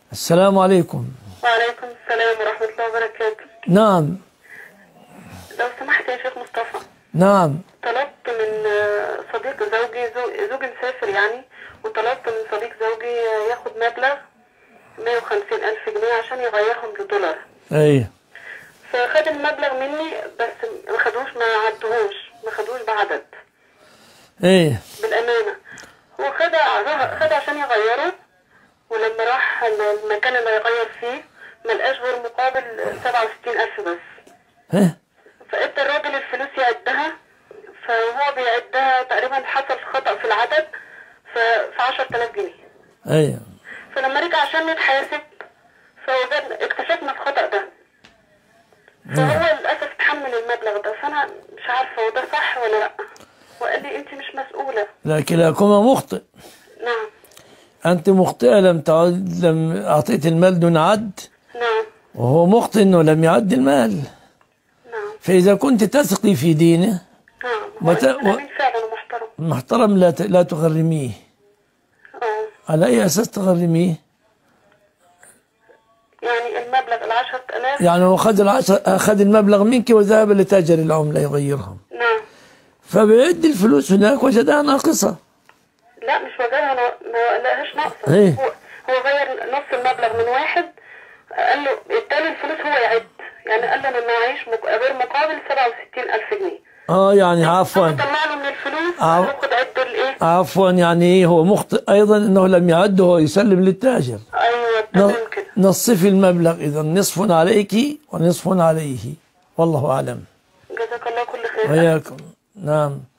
السلام عليكم وعليكم السلام ورحمة الله وبركاته نعم لو سمحت يا شيخ مصطفى نعم طلبت من آه، صديق زوجي زو- زوجي مسافر يعني وطلبت من صديق زوجي آه، ياخد مبلغ 150 ألف جنيه عشان يغيرهم لدولار ايه فخد المبلغ مني بس ما خدوش ما عدهوش ما خدوش بعدد ايه بالأمانة هو خد خد عشان يغيره ولما راح المكان اللي هيغير فيه ما لقاش غير مقابل 67 ألف بس ايه فادى الراجل الفلوس يعدها فهو بيعدها تقريبا حصل خطأ في العدد ف في 10000 جنيه ايه فلما رجع عشان يتحاسب فوجد اكتشفنا الخطأ ده فهو للأسف تحمل المبلغ ده فأنا مش عارفة هو ده صح ولا لأ وقال لي أنت مش مسؤولة لكلاكما مخطئ نعم أنت مخطئة لم تعد لم أعطيت المال دون عد نعم وهو مخطئ أنه لم يعد المال نعم فإذا كنت تثقي في دينه نعم هو متى- إنسان و- أمين فعلا ومحترم محترم لا ت- لا تغرميه اه على أي أساس تغرميه؟ يعني المبلغ ال 10000 يعني هو أخذ العشر أخذ المبلغ منك وذهب لتاجر العملة يغيرهم نعم فبيعد الفلوس هناك وجدها ناقصة لا مش وجدها ما ما لقاهاش ناقصه إيه؟ هو هو غير نص المبلغ من واحد قال له اداله الفلوس هو يعد يعني قال له انا معيش مق- غير مقابل 67000 جنيه آه يعني عفوا طلع له من الفلوس عو- قال له خد عد الايه عفوا يعني إيه هو مخطئ أيضا أنه لم يعد وهو يسلم للتاجر ايوه ن- تمام كده نصفي المبلغ إذا نصف عليك ونصف عليه والله أعلم جزاك الله كل خير وإياكم نعم